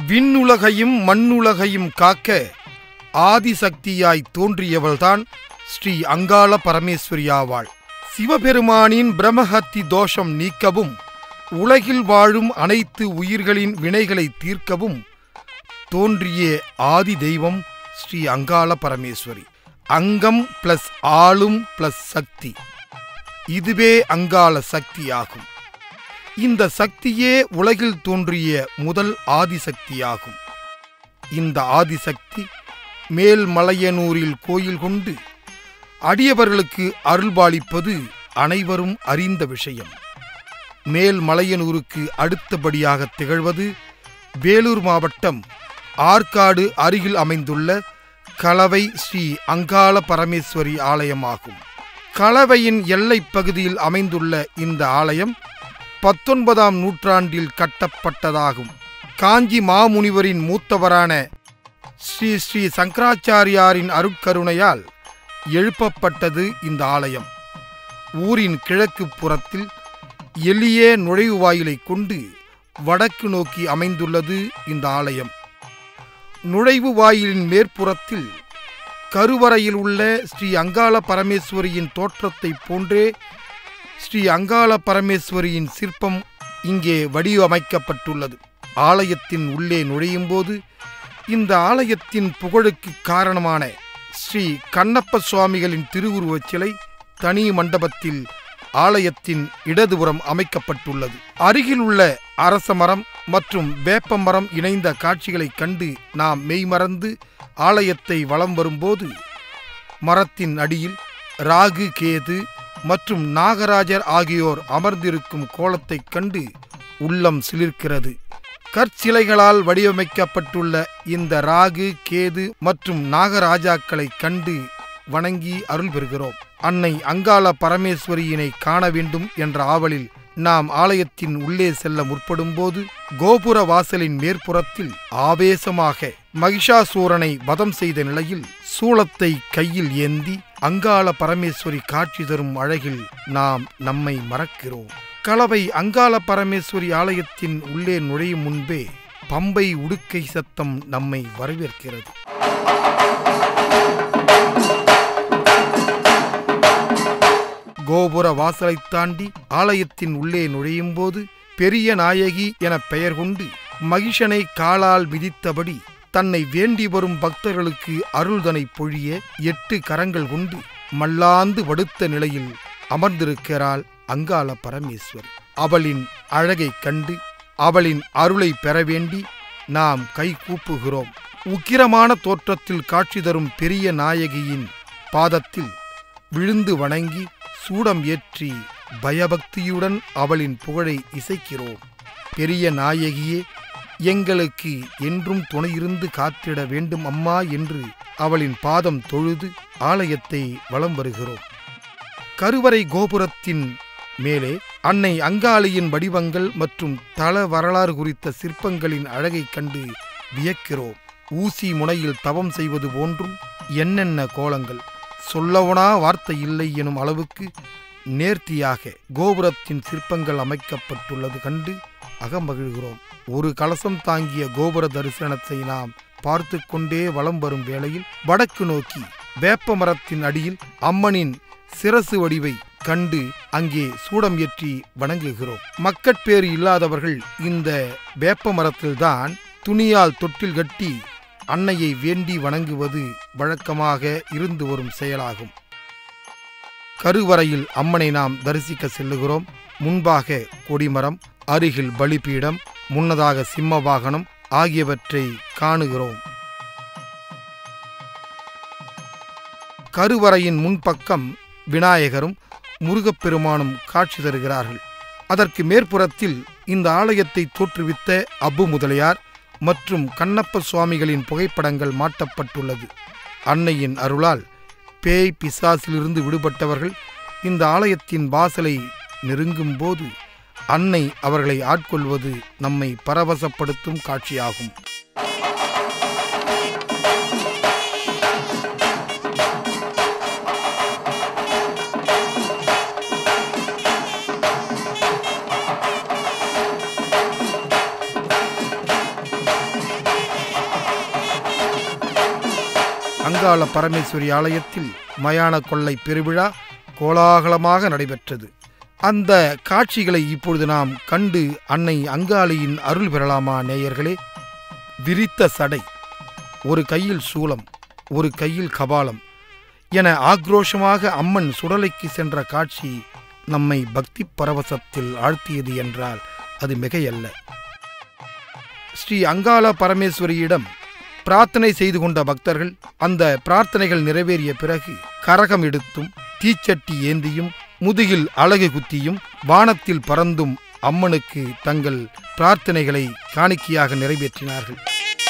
விண்ணுலகையும் மண்ணுலகையும் காக்க ஆதிசக்தியாய் தோன்றியவள்தான் ஸ்ரீ அங்காள பரமேஸ்வரி ஆவாள் சிவபெருமானின் பிரம்மஹத்தி தோஷம் நீக்கவும் உலகில் வாழும் அனைத்து உயிர்களின் வினைகளை தீர்க்கவும் தோன்றிய ஆதி தெய்வம் ஸ்ரீ அங்காள பரமேஸ்வரி அங்கம் பிளஸ் ஆளும் பிளஸ் சக்தி இதுவே அங்காள சக்தியாகும் இந்த சக்தியே உலகில் தோன்றிய முதல் ஆதிசக்தியாகும் இந்த ஆதிசக்தி மேல்மலையனூரில் கோயில் கொண்டு அடியவர்களுக்கு அருள்பாலிப்பது அனைவரும் அறிந்த விஷயம் மேல்மலையனூருக்கு அடுத்தபடியாக திகழ்வது வேலூர் மாவட்டம் ஆற்காடு அருகில் அமைந்துள்ள கலவை ஸ்ரீ அங்காள பரமேஸ்வரி ஆலயமாகும் கலவையின் எல்லைப் பகுதியில் அமைந்துள்ள இந்த ஆலயம் பத்தொன்பதாம் நூற்றாண்டில் கட்டப்பட்டதாகும் காஞ்சி மாமுனிவரின் மூத்தவரான ஸ்ரீ ஸ்ரீ சங்கராச்சாரியாரின் அருட்கருணையால் எழுப்பப்பட்டது இந்த ஆலயம் ஊரின் கிழக்கு புறத்தில் எளிய நுழைவு வாயிலை கொண்டு வடக்கு நோக்கி அமைந்துள்ளது இந்த ஆலயம் நுழைவு வாயிலின் மேற்புறத்தில் கருவறையில் உள்ள ஸ்ரீ அங்காள பரமேஸ்வரியின் தோற்றத்தைப் போன்றே ஸ்ரீ அங்காள பரமேஸ்வரியின் சிற்பம் இங்கே வடிவமைக்கப்பட்டுள்ளது ஆலயத்தின் உள்ளே நுழையும்போது இந்த ஆலயத்தின் புகழுக்கு காரணமான ஸ்ரீ கண்ணப்ப சுவாமிகளின் திருவுருவச் சிலை தனி மண்டபத்தில் ஆலயத்தின் இடதுபுறம் அமைக்கப்பட்டுள்ளது அருகில் உள்ள அரச மரம் மற்றும் வேப்ப மரம் இணைந்த காட்சிகளைக் கண்டு நாம் மெய்மறந்து ஆலயத்தை வலம் வரும்போது மரத்தின் அடியில் ராகு கேது மற்றும் நாகராஜர் ஆகியோர் அமர்ந்திருக்கும் கோலத்தைக் கண்டு உள்ளம் சிலிர்க்கிறது கற்சிலைகளால் வடிவமைக்கப்பட்டுள்ள இந்த ராகு கேது மற்றும் நாகராஜாக்களைக் கண்டு வணங்கி அருள் பெறுகிறோம் அன்னை அங்காள பரமேஸ்வரியினை காண வேண்டும் என்ற ஆவலில் நாம் ஆலயத்தின் உள்ளே செல்ல முற்படும்போது கோபுர வாசலின் மேற்புறத்தில் ஆவேசமாக மகிஷாசூரனை வதம் செய்த நிலையில் சூளத்தை கையில் ஏந்தி அங்காள பரமேஸ்வரி காட்சி தரும் அழகில் நாம் நம்மை மறக்கிறோம் கலவை அங்காள பரமேஸ்வரி ஆலயத்தின் உள்ளே நுழையும் முன்பே பம்பை உடுக்கை சத்தம் நம்மை வரவேற்கிறது கோபுர வாசலைத் தாண்டி ஆலயத்தின் உள்ளே நுழையும் போது பெரிய நாயகி என பெயர் கொண்டு மகிஷனை காலால் மிதித்தபடி தன்னை வேண்டி வரும் பக்தர்களுக்கு அருள்தனை பொழிய எட்டு கரங்கள் கொண்டு மல்லாந்து படுத்த நிலையில் அமர்ந்திருக்கிறாள் அங்காள பரமேஸ்வரி அவளின் அழகைக் கண்டு அவளின் அருளை பெற வேண்டி நாம் கை கூப்புகிறோம் உக்கிரமான தோற்றத்தில் காட்சி தரும் பெரிய நாயகியின் பாதத்தில் விழுந்து வணங்கி சூடம் ஏற்றி பயபக்தியுடன் அவளின் புகழை இசைக்கிறோம் பெரிய நாயகியே எங்களுக்கு என்றும் துணையிருந்து காத்திட வேண்டும் அம்மா என்று அவளின் பாதம் தொழுது ஆலயத்தை வலம் வருகிறோம் கருவறை கோபுரத்தின் மேலே அன்னை அங்காளியின் வடிவங்கள் மற்றும் தல வரலாறு குறித்த சிற்பங்களின் அழகைக் கண்டு வியக்கிறோம் ஊசி முனையில் தவம் செய்வது போன்றும் என்னென்ன கோலங்கள் சொல்லவனா வார்த்தை இல்லை எனும் அளவுக்கு நேர்த்தியாக கோபுரத்தின் சிற்பங்கள் அமைக்கப்பட்டுள்ளது கண்டு அகமகிழ்கிறோம் ஒரு கலசம் தாங்கிய கோபுர தரிசனத்தை நாம் பார்த்து கொண்டே வலம் வரும் வேளையில் வடக்கு நோக்கி வேப்ப மரத்தின் அடியில் அம்மனின் சிரசு வடிவை கண்டு அங்கே சூடம் ஏற்றி வணங்குகிறோம் மக்கட்பேறு இல்லாதவர்கள் இந்த வேப்ப மரத்தில்தான் துணியால் தொட்டில் கட்டி அன்னையை வேண்டி வணங்குவது வழக்கமாக இருந்து வரும் செயலாகும் கருவறையில் அம்மனை நாம் தரிசிக்க செல்லுகிறோம் முன்பாக கொடிமரம் அருகில் பலிபீடம் முன்னதாக சிம்ம வாகனம் ஆகியவற்றை காணுகிறோம் கருவறையின் முன்பக்கம் விநாயகரும் முருகப்பெருமானும் காட்சி தருகிறார்கள் அதற்கு மேற்புறத்தில் இந்த ஆலயத்தை தோற்றுவித்த அப்பு முதலியார் மற்றும் கண்ணப்ப சுவாமிகளின் புகைப்படங்கள் மாட்டப்பட்டுள்ளது அன்னையின் அருளால் பேய் பிசாசிலிருந்து விடுபட்டவர்கள் இந்த ஆலயத்தின் வாசலை நெருங்கும்போது அன்னை அவர்களை ஆட்கொள்வது நம்மை பரவசப்படுத்தும் காட்சியாகும் அங்காள பரமேஸ்வரி ஆலயத்தில் மயான கொள்ளை பெருவிழா கோலாகலமாக நடைபெற்றது அந்த காட்சிகளை இப்பொழுது நாம் கண்டு அன்னை அங்காளியின் அருள் பெறலாமா நேயர்களே விரித்த சடை ஒரு கையில் சூலம் ஒரு கையில் கபாலம் என ஆக்ரோஷமாக அம்மன் சுடலைக்கு சென்ற காட்சி நம்மை பக்தி பரவசத்தில் ஆழ்த்தியது என்றால் அது மிகையல்ல ஸ்ரீ அங்காள பரமேஸ்வரியிடம் பிரார்த்தனை செய்து கொண்ட பக்தர்கள் அந்த பிரார்த்தனைகள் நிறைவேறிய பிறகு கரகம் எடுத்தும் தீச்சட்டி ஏந்தியும் முதுகில் அழகு குத்தியும் வானத்தில் பறந்தும் அம்மனுக்கு தங்கள் பிரார்த்தனைகளை காணிக்கையாக நிறைவேற்றினார்கள்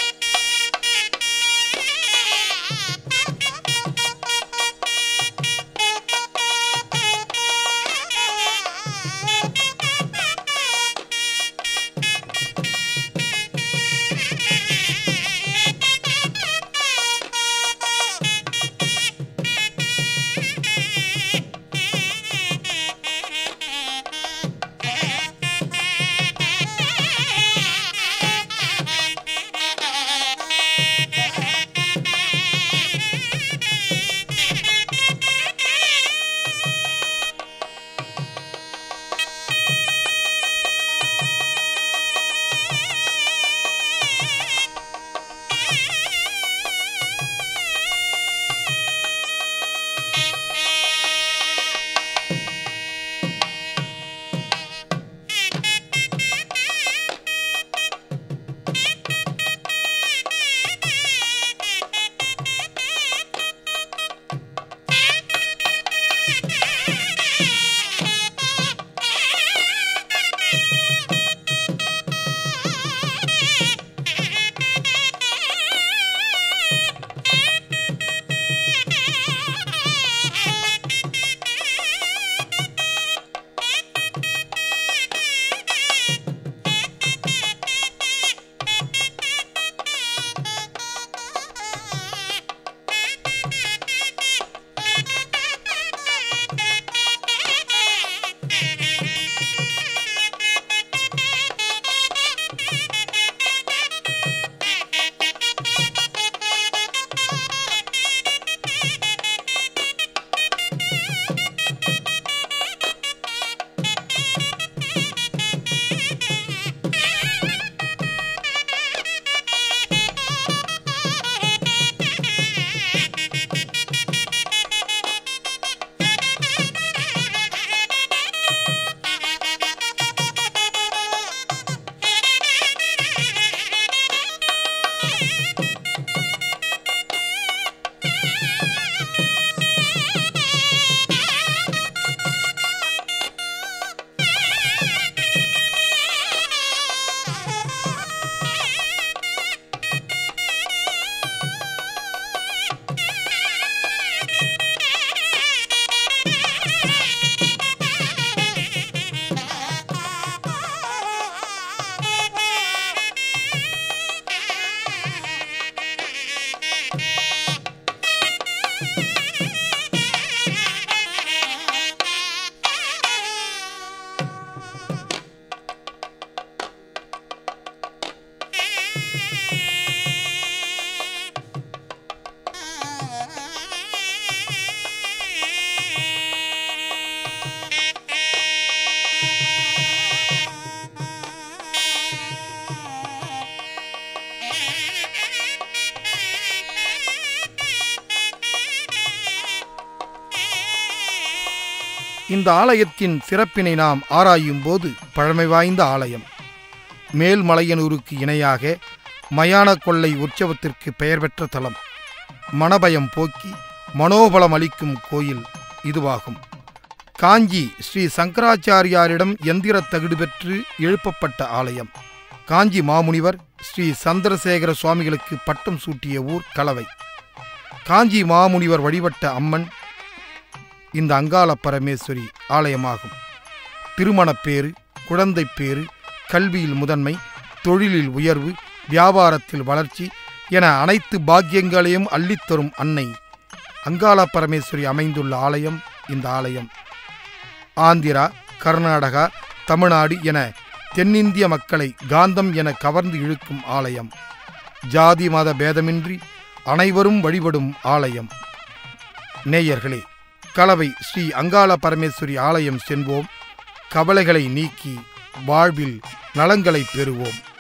இந்த ஆலயத்தின் சிறப்பினை நாம் ஆராயும் போது பழமை வாய்ந்த ஆலயம் மேல்மலையனூருக்கு இணையாக மயான கொள்ளை உற்சவத்திற்கு பெயர் பெற்ற தலம் மணபயம் போக்கி மனோபலம் அளிக்கும் கோயில் இதுவாகும் காஞ்சி ஸ்ரீ சங்கராச்சாரியாரிடம் எந்திர தகுடு பெற்று எழுப்பப்பட்ட ஆலயம் காஞ்சி மாமுனிவர் ஸ்ரீ சந்திரசேகர சுவாமிகளுக்கு பட்டம் சூட்டிய ஊர் கலவை காஞ்சி மாமுனிவர் வழிபட்ட அம்மன் இந்த அங்காள பரமேஸ்வரி ஆலயமாகும் திருமணப்பேறு குழந்தைப்பேறு கல்வியில் முதன்மை தொழிலில் உயர்வு வியாபாரத்தில் வளர்ச்சி என அனைத்து பாக்கியங்களையும் அள்ளித்தரும் அன்னை அங்காள பரமேஸ்வரி அமைந்துள்ள ஆலயம் இந்த ஆலயம் ஆந்திரா கர்நாடகா தமிழ்நாடு என தென்னிந்திய மக்களை காந்தம் என கவர்ந்து இழுக்கும் ஆலயம் ஜாதி மத பேதமின்றி அனைவரும் வழிபடும் ஆலயம் நேயர்களே கலவை ஸ்ரீ அங்காள பரமேஸ்வரி ஆலயம் செல்வோம் கவலைகளை நீக்கி வாழ்வில் நலங்களை பெறுவோம்